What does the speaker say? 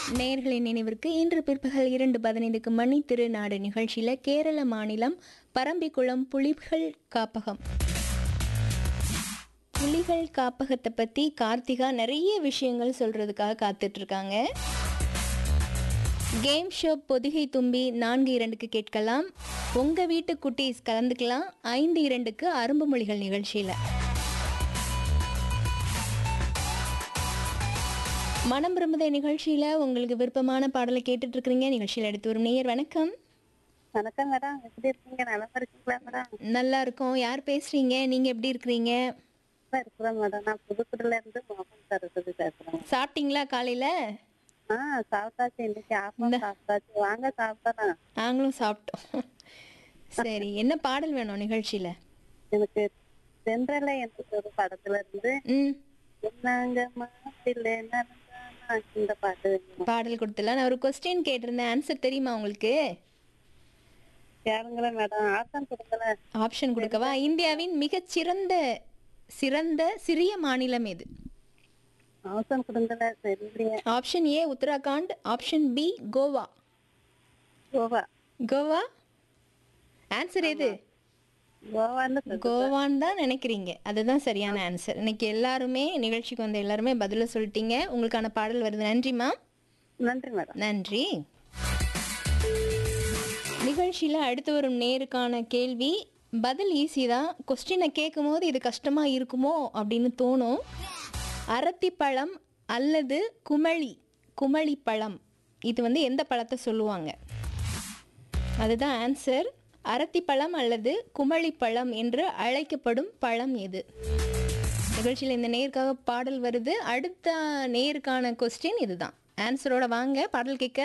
நேயர்களின் நினைவிற்கு இன்று பிற்பகல் இரண்டு பதினைந்துக்கு மணி திருநாடு நிகழ்ச்சியில் கேரள மாநிலம் பரம்பிக்குளம் புலிகள் காப்பகம் புலிகள் காப்பகத்தை பற்றி கார்த்திகா நிறைய விஷயங்கள் சொல்கிறதுக்காக காத்துட்டு இருக்காங்க கேம் ஷோ பொதிகை தும்பி நான்கு இரண்டுக்கு கேட்கலாம் உங்கள் வீட்டு குட்டீஸ் கலந்துக்கலாம் ஐந்து இரண்டுக்கு அரும்பு மொழிகள் நிகழ்ச்சியில் மனம் விரும்புத நிகழ்ச்சியில் உங்களுக்கு விருப்பமான பாடலை கேட்டுட்டு இருக்கிறீங்க நிகழ்ச்சியில் எடுத்து வரும் நேயர் வணக்கம் வணக்கம் மேடம் எப்படி இருக்கீங்க நல்லா இருக்கீங்களா மேடம் நல்லா இருக்கோம் யார் பேசுறீங்க நீங்க எப்படி இருக்கிறீங்க நல்லா இருக்கிறேன் மேடம் நான் புதுக்குடில இருந்து மோகன் சரஸ்வதி பேசுறேன் சாப்பிட்டீங்களா காலையில ஆ சாப்பிட்டாச்சு இன்னைக்கு ஆப்பம் சாப்பிட்டாச்சு வாங்க சாப்பிட்டேன் நாங்களும் சாப்பிட்டோம் சரி என்ன பாடல் வேணும் நிகழ்ச்சியில எனக்கு சென்றல என்ற ஒரு படத்துல இருந்து ம் என்னங்க மாப்பிள்ளை நடந்தானா இந்த பாட்டு வேணும். பாடல் கொடுத்துல நான் ஒரு கொஸ்டின் கேட்டிருந்தேன் ஆன்சர் தெரியுமா உங்களுக்கு கேளுங்களேன் மேடம் ஆசன் கொடுங்களேன் ஆப்ஷன் கொடுக்கவா இந்தியாவின் மிகச் சிறந்த சிறந்த சிறிய மாநிலம் எது ஆசன் கொடுங்களேன் தெரியலையே option A Uttarakhand option B Goa Goa Goa answer எது கோவான்னு சொல்லு. கோவான்னு தான் நினைக்கிறீங்க அதுதான் சரியான ஆன்சர் இன்னைக்கு எல்லாருமே நிகழ்ச்சிக்கு வந்த எல்லாருமே பதில சொல்லிட்டீங்க உங்களுக்கான பாடல் வருது நன்றிம்மா நன்றி மேடம் நன்றி நிகழ்ச்சியில் அடுத்து வரும் நேருக்கான கேள்வி பதில் ஈஸி தான் கொஸ்டினை கேட்கும் போது இது கஷ்டமாக இருக்குமோ அப்படின்னு தோணும் அரத்திப்பழம் அல்லது குமளி குமளி பழம் இது வந்து எந்த பழத்தை சொல்லுவாங்க அதுதான் ஆன்சர் அரத்திப்பழம் அல்லது குமளிப்பழம் என்று அழைக்கப்படும் பழம் எது நிகழ்ச்சியில் இந்த நேருக்காக பாடல் வருது அடுத்த நேருக்கான கொஸ்டின் இதுதான் ஆன்சரோட வாங்க பாடல் கேட்க